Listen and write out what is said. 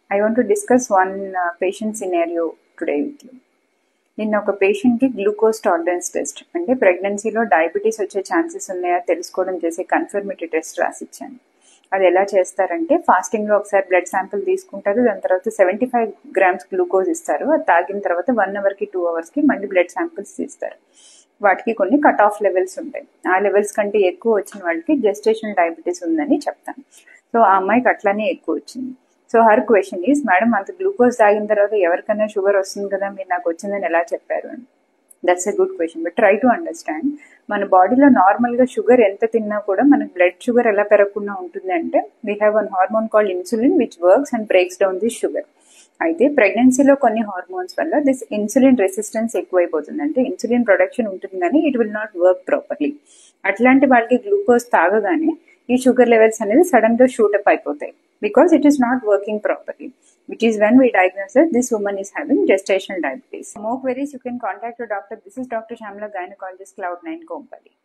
I want to discuss one uh, patient scenario today with you. నిన్న ఒక పేషెంట్కి glucose tolerance test అంటే ప్రెగ్నెన్సీలో డయాబెటీస్ వచ్చే ఛాన్సెస్ ఉన్నాయా తెలుసుకోవడం చేసే కన్ఫర్మేటరీ టెస్ట్ రాసిచ్చాను అది ఎలా చేస్తారంటే ఫాస్టింగ్లో ఒకసారి బ్లడ్ శాంపిల్ తీసుకుంటారు దాని తర్వాత సెవెంటీ ఫైవ్ గ్రామ్స్ గ్లూకోజ్ ఇస్తారు అది తాగిన తర్వాత వన్ అవర్కి టూ అవర్స్కి మళ్ళీ బ్లడ్ శాంపిల్స్ తీస్తారు వాటికి కొన్ని కట్ ఆఫ్ లెవెల్స్ ఉంటాయి ఆ లెవెల్స్ కంటే ఎక్కువ వచ్చిన వాళ్ళకి జెస్టేషన్ డయాబెటీస్ ఉందని చెప్తాను సో ఆ అమ్మాయికి అట్లానే ఎక్కువ వచ్చింది so her question is madam అంత గ్లూకోజ్ తాగిన తర్వాత ఎవరికైనా షుగర్ వస్తుంది కదా మీరు నాకు వచ్చిందని ఎలా చెప్పారు అని that's a good question but try to understand మన బాడీలో నార్మల్గా షుగర్ ఎంత తిన్నా కూడా మనకు బ్లడ్ షుగర్ ఎలా పెరగకుండా ఉంటుంది అంటే we have one hormone called insulin which works and breaks down this sugar అయితే ప్రెగ్నెన్సీలో కొన్ని హార్మోన్స్ వల్ల దిస్ ఇన్సులిన్ రెసిస్టెన్స్ ఎక్కువైపోతుంది అంటే ఇన్సులిన్ ప్రొడక్షన్ ఉంటుంది కానీ it will not work properly అట్లాంటి వాళ్ళకి గ్లూకోజ్ తాగగానే ఈ షుగర్ లెవెల్స్ అనేది సడన్ గా షూటప్ అయిపోతాయి because it is not working properly which is when we diagnose that this woman is having gestational diabetes. For more queries, you can contact your doctor. This is Dr. Shamla, gynecologist, Cloud9 Kompally.